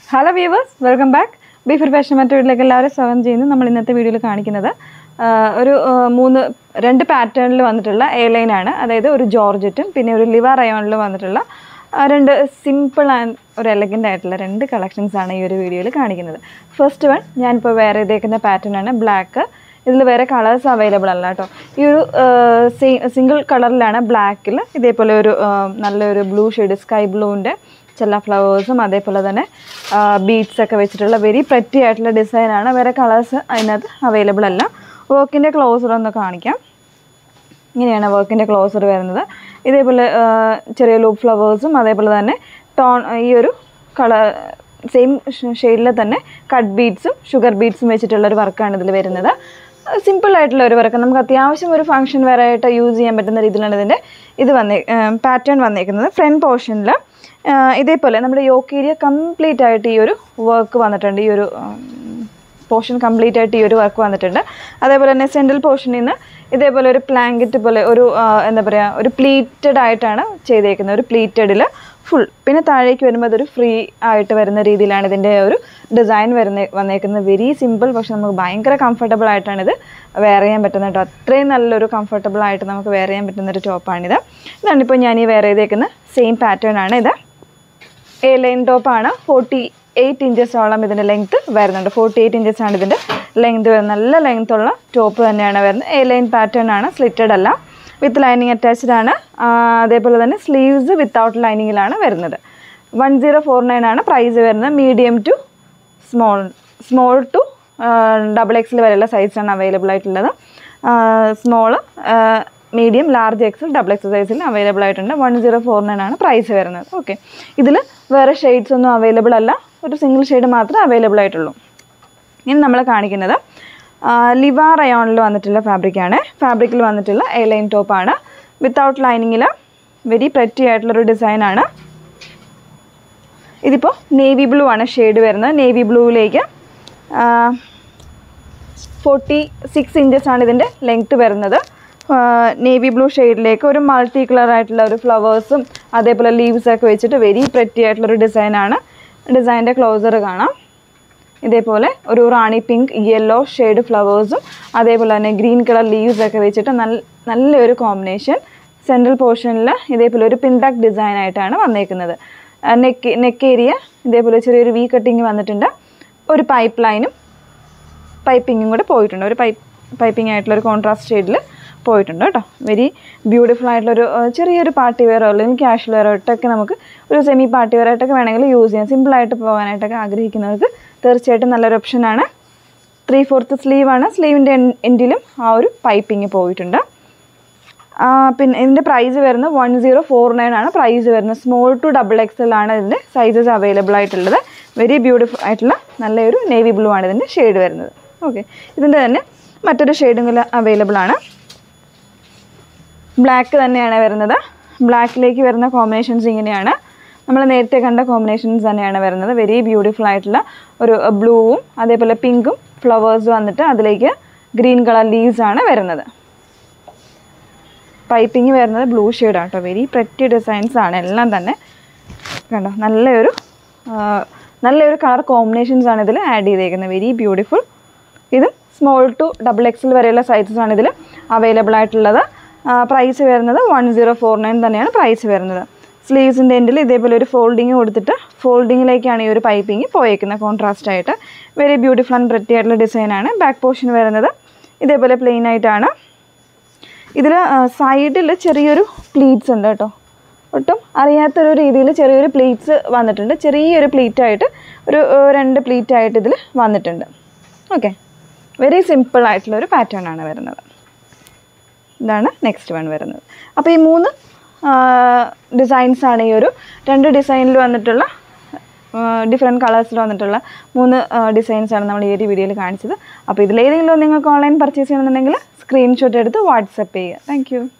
hello viewers welcome back ബീഫർ fashion മറ്റൊരിലേക്ക് എല്ലാവരും സ്വാഗതം ചെയ്യുന്നു നമ്മൾ ഇന്നത്തെ വീഡിയോയിൽ കാണിക്കുന്നത് ആ, ഒരു ആ, മൂന്ന് രണ്ട് പാറ്റേണിൽ വന്നിട്ടുള്ള എ ലൈനാണ് അതായത് ഒരു ജോർജറ്റും പിന്നെ ഒരു ലിവ റയോണിൽ വന്നിട്ടുള്ള ആ, രണ്ട് സിമ്പിൾ ആൻഡ് ഒരു എലഗൻ്റ് ആയിട്ടുള്ള രണ്ട് കളക്ഷൻസ് ആണ് ഈ ഒരു വീഡിയോയിൽ കാണിക്കുന്നത് ഫസ്റ്റ് വൺ ഞാനിപ്പോൾ വേറെ ഇതേക്കുന്ന പാറ്റേൺ ആണ് ബ്ലാക്ക് ഇതിൽ വേറെ കളേഴ്സ് അവൈലബിൾ അല്ല കേട്ടോ ഈ ഒരു സിംഗിൾ കളറിലാണ് ബ്ലാക്കിൽ ഇതേപോലെ ഒരു ആ, നല്ലൊരു ബ്ലൂ ഷെയ്ഡ് സ്കൈ ബ്ലൂവിൻ്റെ ചില ഫ്ലവേഴ്സും അതേപോലെ തന്നെ ബീഡ്സ് ഒക്കെ വെച്ചിട്ടുള്ള വെരി പ്രറ്റി ആയിട്ടുള്ള ഡിസൈനാണ് വേറെ കളേഴ്സ് അതിനകത്ത് അവൈലബിൾ അല്ല വർക്കിൻ്റെ ക്ലോസർ ഒന്ന് കാണിക്കാം ഇങ്ങനെയാണ് വർക്കിൻ്റെ ക്ലോസർ വരുന്നത് ഇതേപോലെ ആ, ചെറിയ ലൂപ്പ് ഫ്ലവേഴ്സും അതേപോലെ തന്നെ ടോൺ ഈ ഒരു കളർ സെയിം ഷെയ്ഡിൽ തന്നെ കട്ട് ബീഡ്സും ഷുഗർ ബീഡ്സും വെച്ചിട്ടുള്ള ഒരു വർക്കാണ് ഇതിൽ വരുന്നത് സിമ്പിൾ ആയിട്ടുള്ള ഒരു വർക്ക് നമുക്ക് അത്യാവശ്യം ഒരു ഫംഗ്ഷൻ വെയർ ആയിട്ട് യൂസ് ചെയ്യാൻ പറ്റുന്ന രീതിയിലാണ് ഇതിൻ്റെ ഇത് വന്നേ പാറ്റേൺ വന്നേക്കുന്നത് ഫ്രണ്ട് പോർഷനിൽ ഇതേപോലെ നമ്മുടെ യോക്ക് ഏരിയ കംപ്ലീറ്റ് ആയിട്ട് ഈ ഒരു വർക്ക് വന്നിട്ടുണ്ട് ഈ ഒരു പോർഷൻ കംപ്ലീറ്റ് ആയിട്ട് ഈ ഒരു വർക്ക് വന്നിട്ടുണ്ട് അതേപോലെ തന്നെ സെൻട്രൽ പോർഷനിൽ നിന്ന് ഇതേപോലെ ഒരു പ്ലാങ്കറ്റ് പോലെ ഒരു ആ, എന്താ പറയുക ഒരു പ്ലീറ്റഡ് ആയിട്ടാണ് ചെയ്തേക്കുന്നത് ഒരു പ്ലീറ്റഡിൽ ഫുൾ പിന്നെ താഴേക്ക് വരുമ്പോൾ അതൊരു ഫ്രീ ആയിട്ട് വരുന്ന രീതിയിലാണ് ഇതിൻ്റെ ഒരു ഡിസൈൻ വരുന്ന വന്നേക്കുന്നത് വെരി സിമ്പിൾ പക്ഷെ നമുക്ക് ഭയങ്കര കംഫർട്ടബിൾ ആയിട്ടാണ് ഇത് വെയർ ചെയ്യാൻ പറ്റുന്നത് കേട്ടോ അത്രയും നല്ലൊരു കംഫർട്ടബിൾ ആയിട്ട് നമുക്ക് വെയർ ചെയ്യാൻ പറ്റുന്ന ഒരു ടോപ്പാണിത് ഇതാണ് ഇപ്പോൾ ഞാൻ ഈ വെയർ ചെയ്തേക്കുന്ന സെയിം പാറ്റേൺ ആണ് ഇത് എ ലൈൻ ടോപ്പാണ് ഫോർട്ടി എയ്റ്റ് ഇഞ്ചസോളം ഇതിൻ്റെ ലെങ്ത്ത് വരുന്നുണ്ട് ഫോർട്ടി എയ്റ്റ് ഇഞ്ചസ് ആണ് ഇതിൻ്റെ ലെങ്ത് വരുന്നത് നല്ല ലെങ്ത് ഉള്ള ടോപ്പ് തന്നെയാണ് വരുന്നത് എ ലൈൻ പാറ്റേൺ ആണ് സ്ലിറ്റഡ് അല്ല വിത്ത് ലൈനിങ് അറ്റാച്ച്ഡ് ആണ് ആ, അതേപോലെ തന്നെ സ്ലീവ്സ് വിത്തൗട്ട് ലൈനിങ്ങിലാണ് വരുന്നത് വൺ സീറോ ഫോർ നയൻ ആണ് പ്രൈസ് വരുന്നത് medium to small small to double എക്സിൽ വരെയുള്ള സൈസാണ് അവൈലബിൾ ആയിട്ടുള്ളത് small medium large XL double X സൈസിൽ അവൈലബിൾ ആയിട്ടുണ്ട് വൺ സീറോ ഫോർ നയൻ ആണ് പ്രൈസ് വരുന്നത് ഓക്കെ ഇതിൽ വേറെ ഷെയ്ഡ്സ് ഒന്നും അവൈലബിൾ അല്ല ഒരു സിംഗിൾ ഷെയ്ഡ് മാത്രമേ അവൈലബിൾ ആയിട്ടുള്ളൂ ഇനി നമ്മൾ കാണിക്കുന്നത് ലിവ റയോണിൽ വന്നിട്ടുള്ള ഫാബ്രിക്കാണ് ഫാബ്രിക്കിൽ വന്നിട്ടുള്ള എ ലൈൻ ടോപ്പാണ് വിത്തൗട്ട് ലൈനിങ്ങിൽ വെരി പ്രറ്റി ആയിട്ടുള്ളൊരു ഡിസൈനാണ് ഇതിപ്പോൾ നേവി ബ്ലൂ ആണ് ഷെയ്ഡ് വരുന്നത് നേവി ബ്ലൂവിലേക്ക് ഫോർട്ടി സിക്സ് ഇഞ്ചസ് ആണ് ഇതിൻ്റെ ലെങ്ത്ത് വരുന്നത് നേവി ബ്ലൂ ഷെയ്ഡിലേക്ക് ഒരു മൾട്ടി കളർ ആയിട്ടുള്ള ഒരു ഫ്ലവേഴ്സും അതേപോലെ ലീവ്സ് ഒക്കെ വെച്ചിട്ട് വെരി പ്രറ്റി ആയിട്ടുള്ളൊരു ഡിസൈനാണ് ഡിസൈൻ്റെ ക്ലോസർ കാണാം ഇതേപോലെ ഒരു റാണി പിങ്ക് യെല്ലോ ഷെയ്ഡ് ഫ്ലവേഴ്സും അതേപോലെ തന്നെ ഗ്രീൻ കളർ ലീവ്സ് ഒക്കെ വെച്ചിട്ട് നല്ല നല്ലൊരു കോമ്പിനേഷൻ സെൻട്രൽ പോർഷനിൽ ഇതേപോലെ ഒരു പിൻടാക്ക് ഡിസൈൻ ആയിട്ടാണ് വന്നേക്കുന്നത് നെക്ക് നെക്ക് ഏരിയ ഇതേപോലെ ചെറിയൊരു വി കട്ടിങ് വന്നിട്ടുണ്ട് ഒരു പൈപ്പ് ലൈനും പൈപ്പിങ്ങും കൂടെ പോയിട്ടുണ്ട് ഒരു പൈപ്പ് പൈപ്പിംഗ് ആയിട്ടുള്ള ഒരു കോൺട്രാസ്റ്റ് ഷെയ്ഡിൽ പോയിട്ടുണ്ട് കേട്ടോ വെരി ബ്യൂട്ടിഫുൾ ആയിട്ടുള്ളൊരു ആ, ചെറിയൊരു പാർട്ടി വെയറോ അല്ലെങ്കിൽ ക്യാഷ്വൽ വെയറോ ഇട്ടൊക്കെ നമുക്ക് ഒരു സെമി പാർട്ടി വെയർ ആയിട്ടൊക്കെ വേണമെങ്കിൽ യൂസ് ചെയ്യാം സിമ്പിളായിട്ട് പോകാനായിട്ടൊക്കെ ആഗ്രഹിക്കുന്നവർക്ക് തീർച്ചയായിട്ടും നല്ലൊരു ഓപ്ഷനാണ് ത്രീ ഫോർത്ത് സ്ലീവാണ് സ്ലീവിൻ്റെ എൻഡിലും ആ ഒരു പൈപ്പിംഗ് പോയിട്ടുണ്ട് ആ, പിന്നെ ഇതിൻ്റെ പ്രൈസ് വരുന്നത് വൺ സീറോ ഫോർ നയൻ ആണ് പ്രൈസ് വരുന്നത് സ്മോൾ ടു ഡബിൾ എക്സൽ ആണ് ഇതിൻ്റെ സൈസസ് അവൈലബിൾ ആയിട്ടുള്ളത് വെരി ബ്യൂട്ടിഫുൾ ആയിട്ടുള്ള നല്ലൊരു നേവി ബ്ലൂ ആണ് ഇതിൻ്റെ ഷെയ്ഡ് വരുന്നത് ഓക്കെ ഇതിൻ്റെ തന്നെ മറ്റൊരു ഷെയ്ഡും കൂടെ അവൈലബിൾ ആണ് ബ്ലാക്ക് തന്നെയാണ് വരുന്നത് ബ്ലാക്കിലേക്ക് വരുന്ന കോമ്പിനേഷൻസ് ഇങ്ങനെയാണ് നമ്മൾ നേരത്തെ കണ്ട കോമ്പിനേഷൻസ് തന്നെയാണ് വരുന്നത് വെരി ബ്യൂട്ടിഫുൾ ആയിട്ടുള്ള ഒരു ബ്ലൂവും അതേപോലെ പിങ്കും ഫ്ലവേഴ്സ് വന്നിട്ട് അതിലേക്ക് ഗ്രീൻ കളർ ലീവ്സ് ആണ് വരുന്നത് പൈപ്പിംഗ് വരുന്നത് ബ്ലൂ ഷെയ്ഡാണ് കേട്ടോ വെരി പ്രറ്റി ഡിസൈൻസ് ആണ് എല്ലാം തന്നെ കണ്ടോ നല്ലൊരു ആ, നല്ലൊരു കളർ കോമ്പിനേഷൻസ് ആണ് ഇതിൽ ആഡ് ചെയ്തേക്കുന്നത് വെരി ബ്യൂട്ടിഫുൾ ഇതും സ്മോൾ ടു ഡബിൾ എക്സിൽ വരെയുള്ള സൈസസ് ആണ് ഇതിൽ അവൈലബിൾ ആയിട്ടുള്ളത് പ്രൈസ് വരുന്നത് വൺ സീറോ ഫോർ നയൻ തന്നെയാണ് പ്രൈസ് വരുന്നത് സ്ലീവ്സിൻ്റെ എൻഡിൽ ഇതേപോലെ ഒരു ഫോൾഡിങ് കൊടുത്തിട്ട് ഫോൾഡിങ്ങിലേക്കാണ് ഈ ഒരു പൈപ്പിംഗ് പോയേക്കുന്നത് കോൺട്രാസ്റ്റ് ആയിട്ട് വെരി ബ്യൂട്ടിഫുൾ ആൻഡ് പ്രറ്റി ആയിട്ടുള്ള ഡിസൈനാണ് ബാക്ക് പോർഷൻ വരുന്നത് ഇതേപോലെ പ്ലെയിൻ ആയിട്ടാണ് ഇതിൽ സൈഡിൽ ചെറിയൊരു പ്ലീറ്റ്സ് ഉണ്ട് കേട്ടോ ഒട്ടും അറിയാത്തൊരു രീതിയിൽ ചെറിയൊരു പ്ലീറ്റ്സ് വന്നിട്ടുണ്ട് ചെറിയൊരു പ്ലീറ്റ് ആയിട്ട് ഒരു ഏഹ്, രണ്ട് പ്ലീറ്റ് ആയിട്ട് ഇതിൽ വന്നിട്ടുണ്ട് ഓക്കെ വെരി സിമ്പിൾ ആയിട്ടുള്ള ഒരു പാറ്റേൺ ആണ് വരുന്നത് ഇതാണ് നെക്സ്റ്റ് വൺ വരുന്നത് അപ്പോൾ ഈ മൂന്ന് ഡിസൈൻസ് ആണ് ഈ ഒരു രണ്ട് ഡിസൈനിൽ വന്നിട്ടുള്ള ഡിഫറെൻറ്റ് കളേഴ്സിൽ വന്നിട്ടുള്ള മൂന്ന് ഡിസൈൻസ് ആണ് നമ്മൾ ഈ ഒരു വീഡിയോയിൽ കാണിച്ചത് അപ്പോൾ ഇതിലേതെങ്കിലും നിങ്ങൾക്ക് ഓൺലൈൻ പർച്ചേസ് ചെയ്യണമെന്നുണ്ടെങ്കിൽ സ്ക്രീൻഷോട്ട് എടുത്ത് വാട്സപ്പ് ചെയ്യുക താങ്ക്